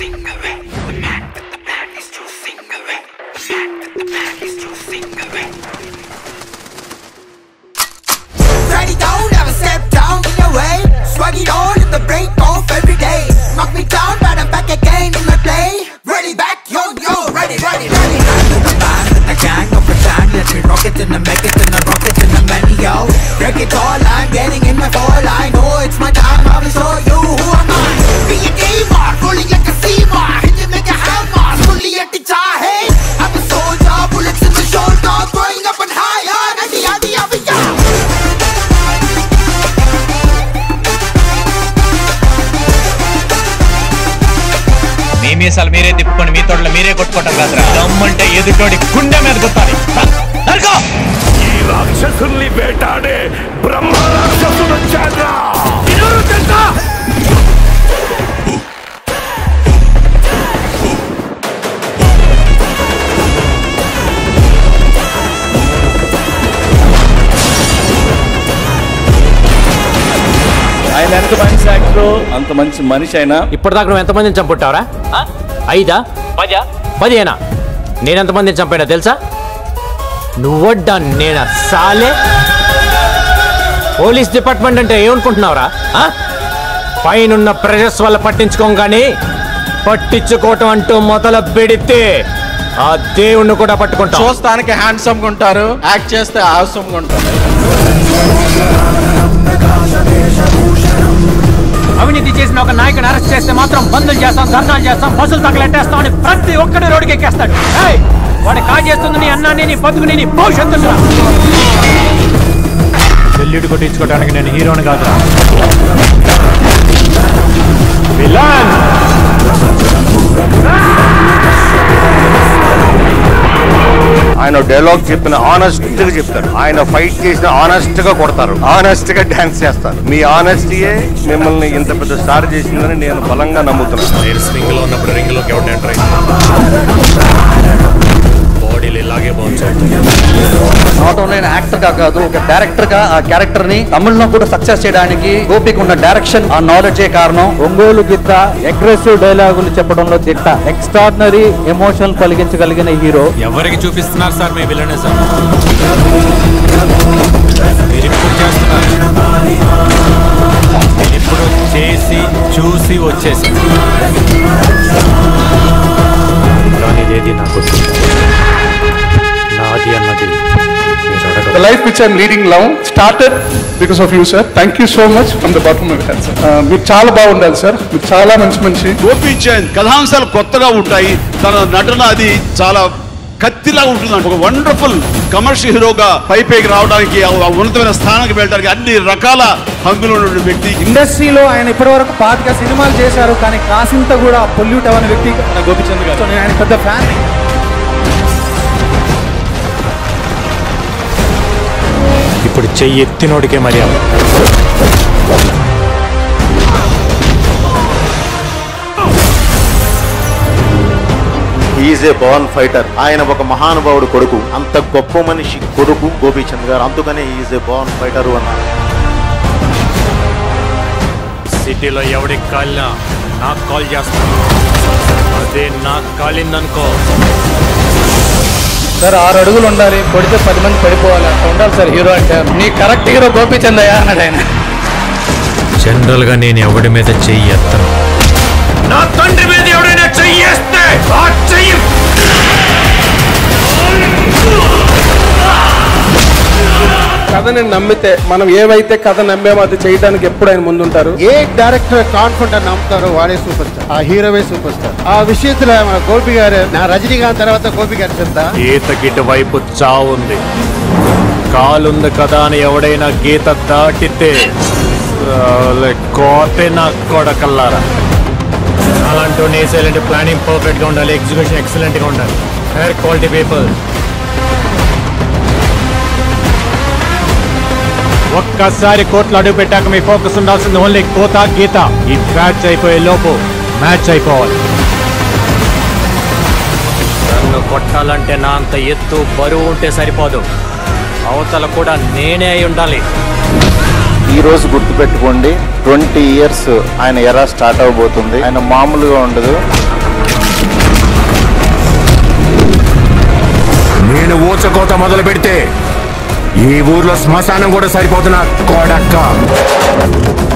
Ready down, never step down in your way. Swag it on in the break off every day. Knock me down, but I'm back again in my play. Ready back, yo yo, ready, ready, ready. I'm with the band, with the gang of a gang. Let me rock it and I make it and I rock it and I'm many yo. Break it all, I'm getting in my fall. I know it's my time, I will show you who am I. Be a gamer, rolling like a seamer. Hit it, make a hammer, fully at the hey. I'm a soldier, bullets in the shoulder, throwing up and higher. Ready, ready, ready, yeah. మీ మీసాలు మీరే తిప్పుకొని మీ తోటలు మీరే కొట్టుకోవటం కాదురా దమ్మంటే ఎదుటోడి గుండె మీద కొట్టాలి నరుకో! ఈ రాక్షసుల్ని వేటాడే బ్రహ్మ రాక్షసుడు వచ్చాడ్రా ఎవరు తెలుసా ఆయన ఎంత మంచి యాక్టర్ అంత మంచి మనిషి అయినా ఇప్పటిదాకా నువ్వు ఎంతమందిని చంపుంటావురా ఆ? ఐదా పదా పదిహేనా నేను ఎంతమందిని చంపానో తెలుసా నువ్వడ్డా నేనా సాలే పోలీస్ డిపార్ట్మెంట్ అంటే ఏమనుకుంటున్నావురా ఆ? పైనున్న ప్రెషర్స్ వల్ల పట్టించుకోం కానీ పట్టించుకోవటం అంటూ మొదలు పెడితే ఆ దేవుణ్ణి కూడా పట్టుకుంటాం చూస్తానికి హ్యాండ్సమ్ గా ఉంటారు యాక్ట్ చేస్తే ఆవసమ్ గా ఉంటారు అవినీతి చేసిన ఒక నాయకుని అరెస్ట్ చేస్తే మాత్రం బంధులు చేస్తాం ధర్నాలు చేస్తాం బస్సులు తగలెట్టేస్తాం అని ప్రతి ఒక్కడు రోడ్డుకి ఎక్కేస్తాడు ఏయ్, వాడు కాజేస్తుంది నీ అన్నాన్ని నీ బతుకుని నీ భవిష్యత్తు పెళ్ళిడు కొట్టించుకోవడానికి నేను హీరోని కాదురా విలన్ ఆయన డైలాగ్ చెప్పిన ఆనెస్ట్ గా చెప్తారు ఆయన ఫైట్ చేసిన ఆనెస్ట్ గా కొడతారు ఆనెస్ట్ గా డాన్స్ చేస్తారు మీ ఆనెస్టీయే మిమ్మల్ని ఇంత పెద్ద స్టార్ చేసిందని నేను బలంగా నమ్ముతున్నాను నేను స్వింగ్ లో ఉన్నప్పుడు రింగ్ లోకి ఎవరిని ఎంటర్ అయింది బాడీలు ఇలాగే బాగుంచాయి నాట్ ఓన్లీ యాక్టర్ గా కాదు ఒక డైరెక్టర్ గా ఆ క్యారెక్టర్ ని తమిళ్లో కూడా సక్సెస్ చేయడానికి గోపికి ఉన్న డైరెక్షన్ ఆ నాలెడ్జ్ కారణం ఒంగోలు గిత్త అగ్రెసివ్ డైలాగులు చెప్పడంలో దిట్ట ఎక్స్ట్రాడినరీ ఎమోషన్ కలిగించగలిగిన హీరో ఎవరికి చూపిస్తున్నారు సార్ మీ విలనే సార్ మీరు ఇప్పుడు చేస్తున్నారు మీరు ఇప్పుడు చేసి చూసి వచ్చేసి కానీ ఇదేది నాకు నాది అన్నది మీరు అడగ The life which I'm leading now started because of you, sir. Thank you so much from the bottom of my heart, sir. Uh, మీరు చాలా బాగుండాలి సార్ మీరు చాలా మంచి మనిషి గోపించంద్ కథాంశాలు కొత్తగా ఉంటాయి తన నటన అది చాలా కత్తిలా ఉంటుంది ఒక వండర్ఫుల్ కమర్షియల్ హీరోగా పైపైకి రావడానికి ఆ ఉన్నతమైన స్థానానికి వెళ్ళడానికి అన్ని రకాల హంగులు ఉన్న వ్యక్తి ఇండస్ట్రీలో ఆయన ఇప్పటివరకు పాతిక సినిమాలు చేశారు కానీ కాసింత కూడా పొల్యూట్ అవ్వని వ్యక్తి మన గోపిచంద్ గారు సో నేను ఆయన పెద్ద ఫ్యాన్ ఇప్పుడు చెయ్యి ఎత్తినోడికే మర్యాద ఈజ్ ఏ బాన్ ఫైటర్ ఆయన ఒక మహానుభావుడు కొడుకు అంత గొప్ప మనిషి కొడుకు గోపీచంద్ గారు అందుకనే ఈజ్ ఏ బాన్ ఫైటర్ అన్నారు సిటీలో ఎవడికి కాలినా నాకు కాల్ చేస్తాను అదే నాకు కాలిందనుకో సార్ ఆరు అడుగులు ఉండాలి కొడితే పది మంది పడిపోవాలి అట్లా ఉండాలి సార్ హీరో అంటే నీ కరెక్ట్ హీరో గోపిచంద్ అయ్యా అన్నాడు ఆయన జనరల్ గా నేను ఎవడి మీద చెయ్యి ఎత్తను నా తండ్రి మీద ఎవడైనా చెయ్యేస్తే ఆ చెయ్యి కథని నమ్మితే మనం ఏవైతే కథ నమ్మామో అది చేయడానికి ఎప్పుడు ఆయన ముందుంటారు ఏ డైరెక్టర్ కాన్ఫిడెంట్ నమ్ముతారో వాడే సూపర్ స్టార్ ఆ హీరోవే సూపర్ స్టార్ ఆ విషయంలో మన గోపి గారు నా రజనీకాంత్ తర్వాత గోపి గారు చెప్తా గీతకిట వైపు చావుంది కాలుంది కదా అని ఎవడైనా గీత దాటితే సాలే కోతే నా కొడకల్లారా అలాంటి నేసేలాంటి ప్లానింగ్ పర్ఫెక్ట్ గా ఉండాలి ఎగ్జిక్యూషన్ ఎక్సలెంట్ గా ఉండాలి హెయిర్ క్వాలిటీ పీపుల్ ఒక్కసారి కోట్లు అడుగు పెట్టాక మీ ఫోకస్ ఉండాల్సింది ఓన్లీ కోత గీత ఈ మ్యాచ్ అయిపోయే లోపు మ్యాచ్ అయిపోవాలి నన్ను కొట్టాలంటే నా అంత ఎత్తు బరువు ఉంటే సరిపోదు అవతల కూడా నేనే అయి ఉండాలి ఈ రోజు గుర్తుపెట్టుకోండి ట్వంటీ ఇయర్స్ ఆయన ఎరా స్టార్ట్ అవబోతుంది ఆయన మామూలుగా ఉండదు నేను ఊచకోత మొదలు పెడితే ఈ ఊర్లో శ్మశానం కూడా సరిపోతున్నా కొడక్క